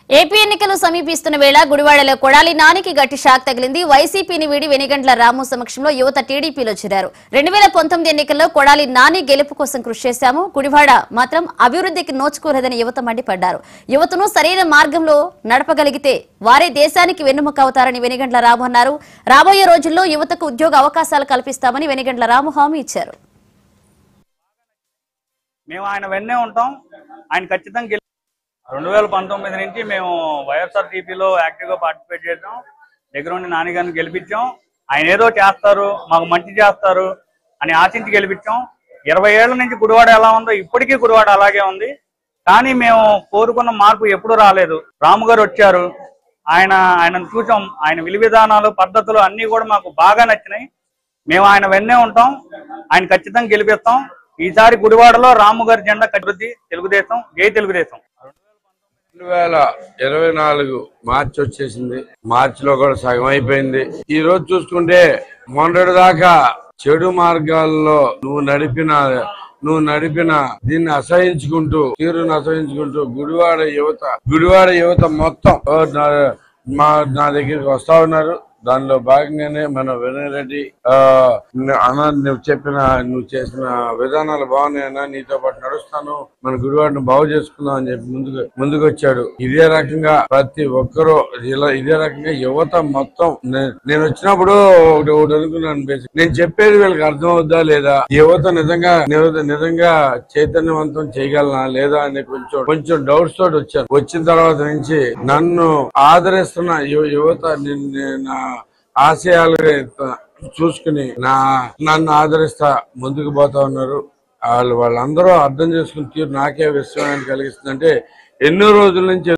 AP ఎన్నికలు సమీపిస్తున్న వేళ గుడివాడలో కొడాలి నానికి గట్టి షాక్ తగిలింది వైసీపీని వీడి వెనిగండ్ల రాము సమక్షంలో యువత టీడీపీలో చేరారు రెండు వేల పంతొమ్మిది ఎన్నికల్లో కొడాలి నాని గెలుపు కోసం కృషి చేశాము గుడివాడ మాత్రం అభివృద్ధికి నోచుకోలేదని యువత మండిపడ్డారు యువతను సరైన మార్గంలో నడపగలిగితే వారే దేశానికి వెన్నుముక అవుతారని వెనిగండ్ల రాము అన్నారు రాబోయే రోజుల్లో యువతకు ఉద్యోగ అవకాశాలు కల్పిస్తామని వెనిగండ్ల రాము హామీ ఇచ్చారు మేము ఆయన వెన్నే ఉంటాం ఆయన ఖచ్చితంగా గెలి రెండు వేల పంతొమ్మిది నుంచి మేము వైఎస్ఆర్ టీపీలో యాక్టివ్గా పార్టిసిపేట్ చేసాం దగ్గర ఉండి నాన్నగారిని గెలిపించాం ఆయన ఏదో చేస్తారు మాకు మంచి చేస్తారు అని ఆశించి గెలిపించాం ఇరవై ఏళ్ల నుంచి గుడివాడ ఎలా ఉందో ఇప్పటికీ గుడివాడ అలాగే ఉంది కానీ మేము కోరుకున్న మార్పు ఎప్పుడు రాలేదు రాము గారు వచ్చారు ఆయన ఆయనను చూసాం ఆయన విలు విధానాలు పద్ధతులు అన్నీ కూడా మాకు బాగా నచ్చినాయి మేము ఆయన వెన్నే ఉంటాం ఆయన ఖచ్చితంగా గెలిపిస్తాం ఈసారి గుడివాడలో రాము గారి జెండా కట్టుద్ది తెలుగుదేశం జై తెలుగుదేశం రెండు వేల ఇరవై నాలుగు మార్చి వచ్చేసింది మార్చి లో కూడా సగం అయిపోయింది ఈ రోజు చూసుకుంటే మొన్నటి దాకా చెడు మార్గాల్లో నువ్వు నడిపిన నువ్వు నడిపిన దీన్ని అసహించుకుంటూ తీరును అసహించుకుంటూ గుడివాడ యువత గుడివాడ యువత మొత్తం ఓ నా- మా నా దగ్గరికి వస్తా ఉన్నారు దానిలో భాగంగానే మన వినయ్ రెడ్డి ఆ, అన్న నువ్వు చెప్పిన నువ్వు చేసిన విధానాలు బాగున్నాయన్నా నీతో పాటు నడుస్తాను మన గుడివాడిని బాగు చేసుకుందాం అని చెప్పి ముందుకు ముందుకు వచ్చాడు ఇదే రకంగా ప్రతి ఒక్కరూ ఇలా ఇదే రకంగా యువత మొత్తం నే- నేను వచ్చినప్పుడు ఒకటి ఒకటి అనుకున్నాను బేసిక్ నేను చెప్పేది వీళ్ళకి అర్థం అవుద్దా లేదా యువత నిజంగా నిజ- నిజంగా చైతన్యవంతం చేయగలనా లేదా అని కొంచెం కొంచెం డౌట్స్ తోటి వచ్చాను వచ్చిన తర్వాత నుంచి నన్ను ఆదరిస్తున్న యు- యువత నిన్ను- నా ఆశయాలు చూసుకుని నా నన్ను ఆదరిస్తా ముందుకు పోతా ఉన్నారు వాళ్ళు వాళ్ళందరూ అర్థం చేసుకుని తీరు నాకే విశ్వాసాన్ని కలిగిస్తుందంటే ఎన్నో రోజుల నుంచి